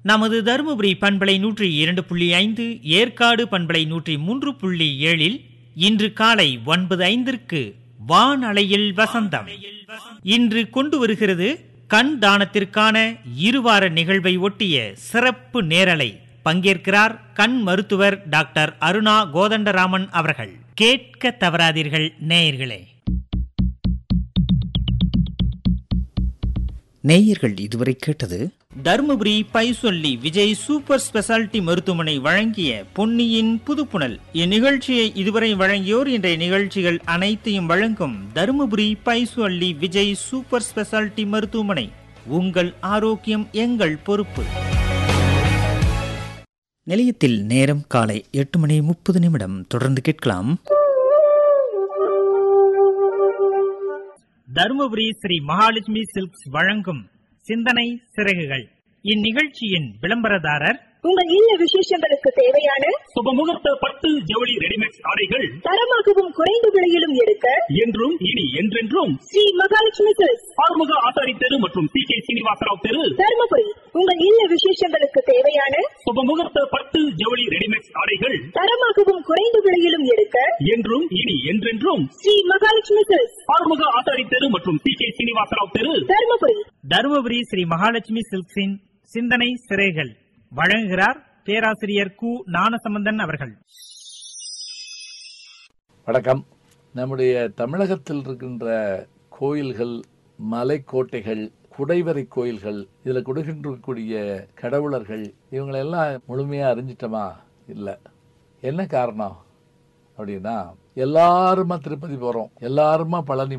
நமது தருமபுரி பண்பலை நூற்றி இரண்டு புள்ளி ஐந்து ஏற்காடு பண்பலை நூற்றி மூன்று புள்ளி ஏழில் இன்று காலை ஒன்பது ஐந்திற்கு வானலையில் வசந்தம் இன்று கொண்டு வருகிறது கண் தானத்திற்கான இருவார நிகழ்வை ஒட்டிய சிறப்பு நேரலை பங்கேற்கிறார் கண் மருத்துவர் டாக்டர் அருணா கோதண்டராமன் அவர்கள் கேட்க தவறாதீர்கள் நேயர்களே நேயர்கள் இதுவரை கேட்டது தருமபுரி பைசொல்லி விஜய் சூப்பர் ஸ்பெஷாலிட்டி மருத்துவமனை வழங்கிய பொன்னியின் புதுப்புணல் இந்நிகழ்ச்சியை இதுவரை வழங்கியோர் இன்றைய நிகழ்ச்சிகள் அனைத்தையும் வழங்கும் தருமபுரி பைசொல்லி விஜய் சூப்பர் ஸ்பெஷாலிட்டி மருத்துவமனை உங்கள் ஆரோக்கியம் எங்கள் பொறுப்பு நிலையத்தில் நேரம் காலை எட்டு மணி முப்பது நிமிடம் தொடர்ந்து கேட்கலாம் தருமபுரி ஸ்ரீ மகாலட்சுமி சில்க்ஸ் வழங்கும் சிந்தனை சிறகுகள் இந்நிகழ்ச்சியின் விளம்பரதாரர் உங்கள் இல்ல விசேஷங்களுக்கு தேவையான சுபமுகூர்த்த பட்டு ஜவுளி ரெடிமேட் ஆடைகள் தரமாகவும் குறைந்த விலையிலும் எடுக்க என்றும் இனி என்றென்றும் ஸ்ரீ மகாலட்சுமி சில்க்ஸ் ஆறுமுக ஆசாரி தெரு மற்றும் சி கே சீனிவாசராவ் தெரு தருமபுரி உங்கள் இல்ல விசேஷங்களுக்கு தேவையான சுபமுகூர்த்த பட்டு ஜவுளி ரெடிமேட் ஆடைகள் தரமாகவும் குறைந்த விலையிலும் எடுக்க என்றும் இனி என்றென்றும் ஸ்ரீ மகாலட்சுமி சில்க்ஸ் ஆறுமுக ஆசாரி தெரு மற்றும் சி கே சீனிவாசராவ் தெரு தருமபுரி தருமபுரி ஸ்ரீ மகாலட்சுமி சில்க்ஸின் சிந்தனை சிறைகள் வழங்குகிறார் பேராசிரியர் கு ஞானசம்பந்தன் அவர்கள் வணக்கம் நம்முடைய தமிழகத்தில் இருக்கின்ற கோயில்கள் மலைக்கோட்டைகள் குடைவரை கோயில்கள் இதில் கொடுக்கின்றக்கூடிய கடவுளர்கள் இவங்களெல்லாம் முழுமையாக அறிஞ்சிட்டோமா இல்லை என்ன காரணம் அப்படின்னா எல்லாருமா திருப்பதி போகிறோம் எல்லாருமா பழனி